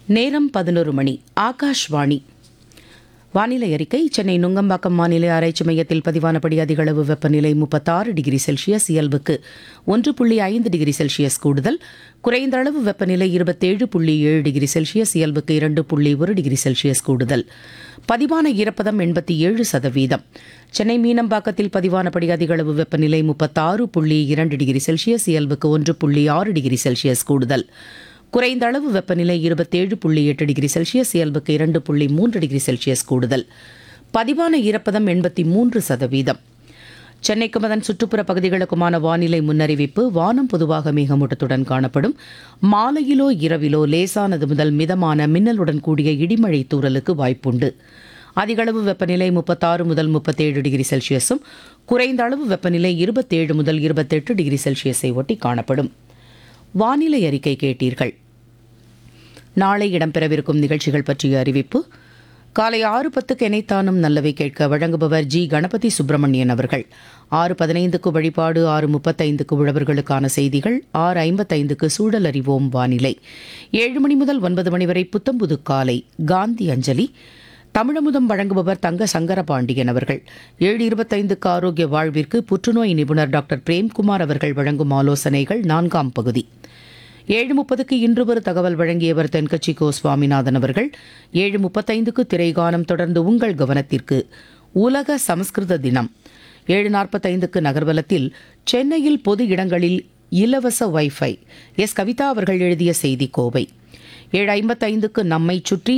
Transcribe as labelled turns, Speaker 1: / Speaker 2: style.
Speaker 1: நேரம் பதினொரு மணி ஆகாஷ்வாணி வானிலை அறிக்கை சென்னை நுங்கம்பாக்கம் வானிலை ஆராய்ச்சி மையத்தில் பதிவானபடி அதிகளவு வெப்பநிலை முப்பத்தாறு டிகிரி செல்சியஸ் இயல்புக்கு ஒன்று புள்ளி ஐந்து டிகிரி செல்சியஸ் கூடுதல் குறைந்த அளவு வெப்பநிலை இருபத்தேழு புள்ளி ஏழு டிகிரி செல்சியஸ் இயல்புக்கு இரண்டு புள்ளி ஒரு டிகிரி செல்சியஸ் கூடுதல் பதிவான ஈரப்பதம் எண்பத்தி ஏழு சதவீதம் சென்னை மீனம்பாக்கத்தில் பதிவானபடி அதிகளவு வெப்பநிலை முப்பத்தாறு புள்ளி இரண்டு டிகிரி செல்சியஸ் இயல்புக்கு ஒன்று புள்ளி ஆறு டிகிரி செல்சியஸ் கூடுதல் குறைந்த அளவு வெப்பநிலை இருபத்தேழு புள்ளி எட்டு டிகிரி செல்சியஸ் இயல்புக்கு இரண்டு புள்ளி மூன்று டிகிரி செல்சியஸ் கூடுதல் பதிவான ஈரப்பதம் எண்பத்தி மூன்று சதவீதம் சென்னைக்கும் அதன் சுற்றுப்புற பகுதிகளுக்குமான வானிலை முன்னறிவிப்பு வானம் பொதுவாக மேகமூட்டத்துடன் காணப்படும் மாலையிலோ இரவிலோ லேசானது முதல் மிதமான மின்னலுடன் கூடிய இடிமழை தூறலுக்கு வாய்ப்புண்டு அதிகளவு வெப்பநிலை முப்பத்தாறு முதல் முப்பத்தேழு டிகிரி செல்சியஸும் குறைந்த அளவு வெப்பநிலை இருபத்தேழு முதல் இருபத்தெட்டு டிகிரி செல்சியஸை ஒட்டி காணப்படும் வானிலை அறிக்கை கேட்டீர்கள் நாளை இடம்பெறவிருக்கும் நிகழ்ச்சிகள் பற்றிய அறிவிப்பு காலை ஆறு பத்துக்கு எனைத்தானும் நல்லவை கேட்க வழங்குபவர் ஜி கணபதி சுப்பிரமணியன் அவர்கள் ஆறு பதினைந்துக்கு வழிபாடு ஆறு முப்பத்தைந்துக்கு உழவர்களுக்கான செய்திகள் ஆறு ஐம்பத்தைந்துக்கு சூழல் அறிவோம் வானிலை ஏழு மணி முதல் ஒன்பது மணி வரை புத்தம்புது காலை காந்தி அஞ்சலி தமிழமுதம் வழங்குபவர் தங்க சங்கரபாண்டியன் அவர்கள் ஏழு இருபத்தைந்துக்கு ஆரோக்கிய வாழ்விற்கு புற்றுநோய் நிபுணர் டாக்டர் பிரேம்குமார் அவர்கள் வழங்கும் ஆலோசனைகள் நான்காம் பகுதி ஏழு முப்பதுக்கு இன்று ஒரு தகவல் வழங்கியவர் தென்கட்சி கோ சுவாமிநாதன் அவர்கள் ஏழு முப்பத்தைந்துக்கு திரைகானம் தொடர்ந்து உங்கள் கவனத்திற்கு உலக சமஸ்கிருத தினம் ஏழு நாற்பத்தைந்துக்கு நகர்வலத்தில் சென்னையில் பொது இடங்களில் இலவச வைஃபை எஸ் கவிதா அவர்கள் எழுதிய செய்தி கோவை ஏழு ஐம்பத்தைந்துக்கு நம்மை சுற்றி